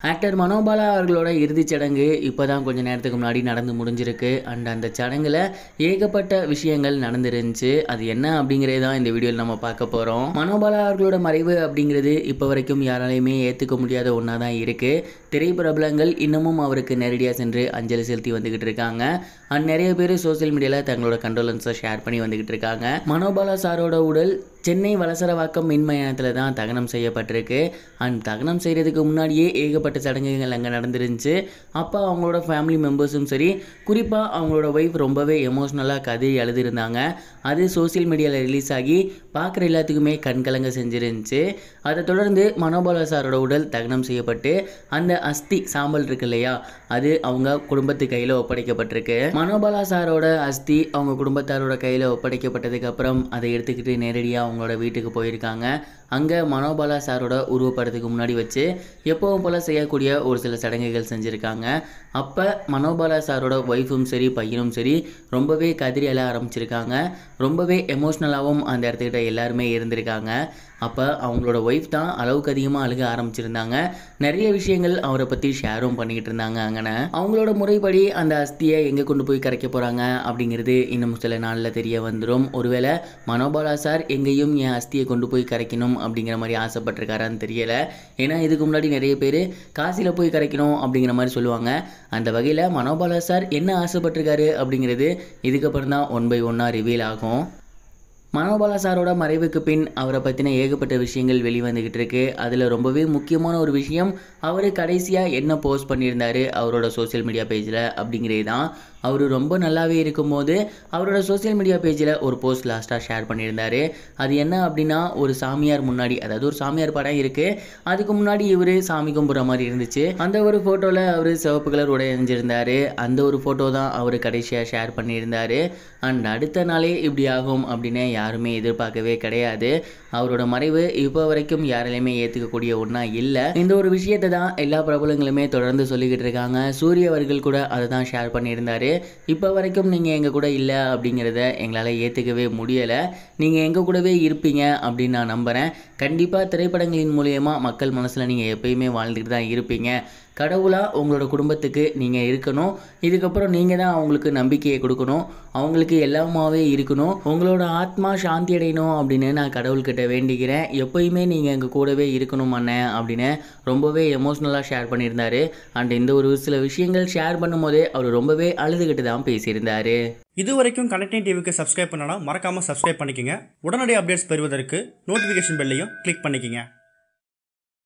actor Manobala அவர்களோட இறுதிச் சடங்கு இப்போ தான் கொஞ்சம் நேரத்துக்கு முன்னாடி நடந்து முடிஞ்சிருக்கு அண்ட் அந்த சடங்கில் ஏகப்பட்ட விஷயங்கள் நடந்துருந்துச்சு அது என்ன அப்படிங்கிறத தான் இந்த வீடியோவில் நம்ம பார்க்க போகிறோம் மனோபாலா அவர்களோட மறைவு அப்படிங்கிறது இப்போ வரைக்கும் யாராலையுமே ஏற்றுக்க முடியாத ஒன்றா தான் இருக்குது திரைப்பிரபலங்கள் இன்னமும் அவருக்கு நேரடியாக சென்று அஞ்சலி செலுத்தி வந்துக்கிட்டு இருக்காங்க அண்ட் நிறைய பேர் சோஷியல் மீடியாவில் தங்களோட கண்டோலன்ஸை ஷேர் பண்ணி வந்துக்கிட்டு இருக்காங்க மனோபாலா சாரோட உடல் சென்னை வலசரவாக்கம் மின்மயானத்தில் தான் தகனம் செய்யப்பட்டிருக்கு அண்ட் தகனம் செய்கிறதுக்கு முன்னாடியே ஏகப்பட்ட சடங்குகள் அங்கே நடந்துருந்துச்சு அப்போ அவங்களோட ஃபேமிலி மெம்பர்ஸும் சரி குறிப்பாக அவங்களோட ஒய்ஃப் ரொம்பவே எமோஷ்னலாக கதறி அழுதுருந்தாங்க அது சோஷியல் மீடியாவில் ரிலீஸ் ஆகி பார்க்குற எல்லாத்துக்குமே கண்கலங்க செஞ்சிருந்துச்சு அதை தொடர்ந்து மனோபாலா சாரோட உடல் தகனம் செய்யப்பட்டு அந்த அஸ்தி சாம்பல் இருக்கு இல்லையா அது அவங்க குடும்பத்து கையில் ஒப்படைக்கப்பட்டிருக்கு மனோபாலா சாரோட அஸ்தி அவங்க குடும்பத்தாரோட கையில் ஒப்படைக்கப்பட்டதுக்கு அப்புறம் அதை எடுத்துக்கிட்டு நேரடியாக அவங்களோட வீட்டுக்கு போயிருக்காங்க அங்கே மனோபாலா சாரோட உருவப்படத்துக்கு முன்னாடி வச்சு எப்பவும் போல் செய்யக்கூடிய ஒரு சில சடங்குகள் செஞ்சுருக்காங்க அப்போ மனோபாலா சாரோட ஒய்ஃபும் சரி பையனும் சரி ரொம்பவே கதிரி அழ ஆரம்பிச்சிருக்காங்க ரொம்பவே எமோஷ்னலாகவும் அந்த இடத்துக்கிட்ட எல்லாருமே இருந்திருக்காங்க அப்போ அவங்களோட ஒய்ஃப் தான் அளவுக்கு அதிகமாக அழுக ஆரம்பிச்சிருந்தாங்க நிறைய விஷயங்கள் அவரை பற்றி ஷேரும் பண்ணிக்கிட்டு இருந்தாங்க அங்கன அவங்களோட முறைப்படி அந்த அஸ்தியை எங்கே கொண்டு போய் கரைக்க போகிறாங்க அப்படிங்கிறது இன்னும் சில நாளில் தெரிய வந்துடும் ஒருவேளை மனோபாலா சார் எங்கேயும் என் அஸ்தியை கொண்டு போய் கரைக்கணும் அப்படிங்கிற மாதிரி ஆசைப்பட்டிருக்காரான்னு தெரியலை ஏன்னா இதுக்கு முன்னாடி நிறைய பேர் காசியில் போய் கரைக்கணும் அப்படிங்கிற மாதிரி சொல்லுவாங்க அந்த வகையில் மனோபாலா சார் என்ன ஆசைப்பட்டிருக்காரு அப்படிங்கிறது இதுக்கப்புறம் தான் ஒன் பை ஒன்னாக ரிவீல் ஆகும் மனோபாலா சாரோட மறைவுக்கு பின் அவரை பற்றின ஏகப்பட்ட விஷயங்கள் வெளிவந்துக்கிட்டு இருக்கு அதில் ரொம்பவே முக்கியமான ஒரு விஷயம் அவர் கடைசியாக என்ன போஸ்ட் பண்ணியிருந்தாரு அவரோட சோஷியல் மீடியா பேஜில் அப்படிங்கிறது தான் அவர் ரொம்ப நல்லாவே இருக்கும்போது அவரோட சோஷியல் மீடியா பேஜில் ஒரு போஸ்ட் லாஸ்ட்டாக ஷேர் பண்ணியிருந்தாரு அது என்ன அப்படின்னா ஒரு சாமியார் முன்னாடி அதாவது ஒரு சாமியார் படம் இருக்குது அதுக்கு முன்னாடி இவர் சாமி கும்பிட்ற மாதிரி இருந்துச்சு அந்த ஒரு ஃபோட்டோவில் அவர் சிவப்பு கலர் உடை அணிஞ்சிருந்தாரு அந்த ஒரு ஃபோட்டோ தான் அவர் கடைசியாக ஷேர் பண்ணியிருந்தாரு அண்ட் அடுத்த நாளே இப்படி ஆகும் அப்படின்னு யாருமே எதிர்பார்க்கவே கிடையாது அவரோட மறைவு இப்போ வரைக்கும் யாராலையுமே ஏற்றுக்கக்கூடிய ஒன்றா இல்லை இந்த ஒரு விஷயத்தை தான் எல்லா பிரபலங்களுமே தொடர்ந்து சொல்லிக்கிட்டு இருக்காங்க சூரிய அவர்கள் கூட அதை தான் ஷேர் பண்ணியிருந்தாரு இப்போ வரைக்கும் நீங்கள் எங்கள் கூட இல்லை அப்படிங்கிறத எங்களால் ஏற்றுக்கவே முடியலை நீங்கள் எங்கள் கூடவே இருப்பீங்க அப்படின்னு நான் நம்புகிறேன் கண்டிப்பாக திரைப்படங்களின் மூலயமா மக்கள் மனசில் நீங்கள் எப்பயுமே வாழ்ந்துட்டு தான் இருப்பீங்க கடவுளாக உங்களோட குடும்பத்துக்கு நீங்கள் இருக்கணும் இதுக்கப்புறம் நீங்கள் தான் அவங்களுக்கு நம்பிக்கையை கொடுக்கணும் அவங்களுக்கு எல்லாமாவே இருக்கணும் உங்களோட ஆத்மா சாந்தி அடையணும் அப்படின்னு நான் கடவுள்கிட்ட வேண்டிக்கிறேன் எப்பயுமே நீங்கள் எங்கள் கூடவே இருக்கணும் அண்ணன் அப்படின்னு ரொம்பவே எமோஷ்னலாக ஷேர் பண்ணியிருந்தாரு அண்ட் இந்த ஒரு சில விஷயங்கள் ஷேர் பண்ணும்போதே அவர் ரொம்பவே அழுதுகிட்டு தான் பேசியிருந்தாரு இது வரைக்கும் கனெக்டிங் டிவிக்கு சப்ஸ்கிரைப் பண்ணனா மறக்காமல் சப்ஸ்கிரைப் பண்ணிக்கங்க உடனடி அப்டேட்ஸ் பெறுவதற்கு நோட்டிஃபிகேஷன் பெல்லையும் கிளிக் பண்ணிக்கங்க